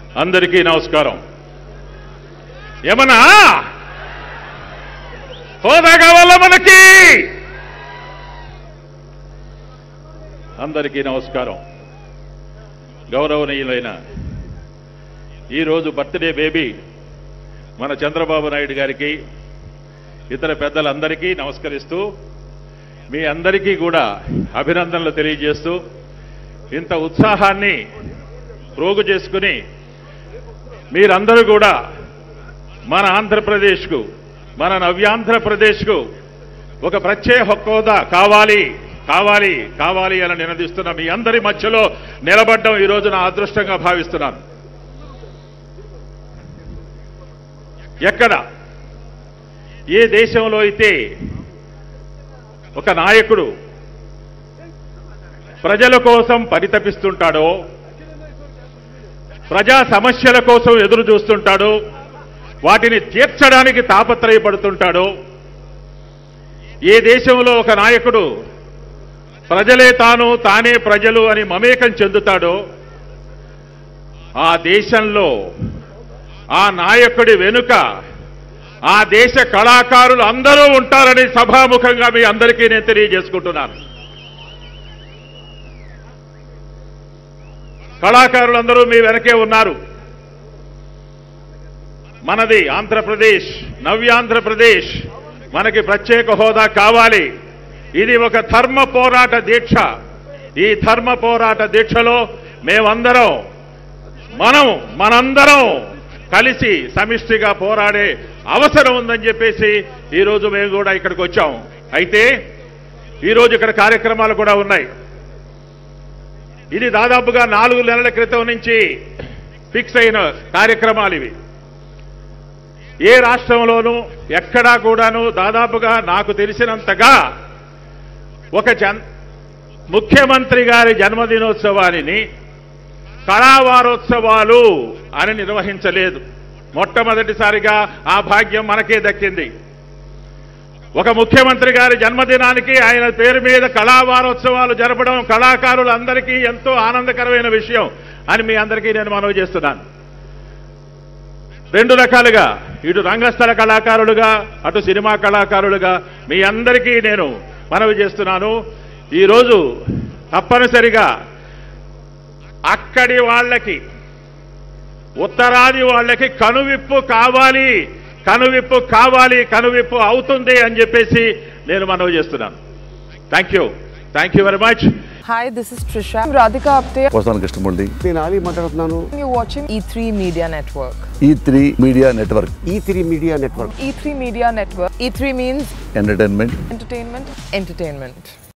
అందరికీ నమస్కారం ఏమన్నా హోదా కావాలా మనకి అందరికీ నమస్కారం గౌరవనీయులైన ఈరోజు బర్త్డే బేబీ మన చంద్రబాబు నాయుడు గారికి ఇతర పెద్దలందరికీ నమస్కరిస్తూ మీ అందరికీ కూడా అభినందనలు తెలియజేస్తూ ఇంత ఉత్సాహాన్ని ప్రోగు చేసుకుని మీరందరూ కూడా మన ఆంధ్రప్రదేశ్కు మన నవ్యాంధ్రప్రదేశ్కు ఒక ప్రత్యేక హోదా కావాలి కావాలి కావాలి అని నినదిస్తున్న మీ అందరి మధ్యలో నిలబడ్డం ఈ రోజు నా అదృష్టంగా భావిస్తున్నాను ఎక్కడ ఏ దేశంలో అయితే ఒక నాయకుడు ప్రజల కోసం పరితపిస్తుంటాడో ప్రజా సమస్యల కోసం ఎదురు చూస్తుంటాడో వాటిని తీర్చడానికి తాపత్రయపడుతుంటాడో ఏ దేశంలో ఒక నాయకుడు ప్రజలే తాను తానే ప్రజలు అని మమేకం చెందుతాడో ఆ దేశంలో ఆ నాయకుడి వెనుక ఆ దేశ కళాకారులు అందరూ ఉంటారని సభాముఖంగా మీ అందరికీ నేను తెలియజేసుకుంటున్నాను కళాకారులందరూ మీ వెనకే ఉన్నారు మనది ఆంధ్రప్రదేశ్ నవ్యాంధ్రప్రదేశ్ మనకి ప్రత్యేక హోదా కావాలి ఇది ఒక ధర్మ పోరాట దీక్ష ఈ ధర్మ పోరాట దీక్షలో మేమందరం మనం మనందరం కలిసి సమిష్టిగా పోరాడే అవసరం ఉందని చెప్పేసి ఈరోజు మేము కూడా ఇక్కడికి వచ్చాం అయితే ఈరోజు ఇక్కడ కార్యక్రమాలు కూడా ఉన్నాయి ఇది దాదాపుగా నాలుగు నెలల క్రితం నుంచి ఫిక్స్ అయిన కార్యక్రమాలు ఇవి ఏ రాష్ట్రంలోనూ ఎక్కడా కూడాను దాదాపుగా నాకు తెలిసినంతగా ఒక జన్ ముఖ్యమంత్రి గారి జన్మదినోత్సవాన్ని కళావారోత్సవాలు అని నిర్వహించలేదు మొట్టమొదటిసారిగా ఆ భాగ్యం మనకే దక్కింది ఒక ముఖ్యమంత్రి గారి జన్మదినానికి ఆయన పేరు మీద కళావారోత్సవాలు జరపడం కళాకారులందరికీ ఎంతో ఆనందకరమైన విషయం అని మీ అందరికీ నేను మనవి చేస్తున్నాను రెండు రకాలుగా ఇటు రంగస్థల కళాకారులుగా అటు సినిమా కళాకారులుగా మీ అందరికీ నేను మనవి చేస్తున్నాను ఈరోజు తప్పనిసరిగా అక్కడి వాళ్ళకి ఉత్తరాది వాళ్ళకి కనువిప్పు కావాలి కనువిప్పు కావాలి కనువిప్పు అవుతుంది అని చెప్పేసి నేను మనవి చేస్తున్నాను thank you thank you very much Hi, this is Trisha. I'm Radhika Apte. Posani Krishnamurthy నేను ఆలీ మాట్లాడుతున్నాను You're watching E3 Media Network. E three media network E three media network E3 Media Network. E3 means entertainment entertainment, entertainment.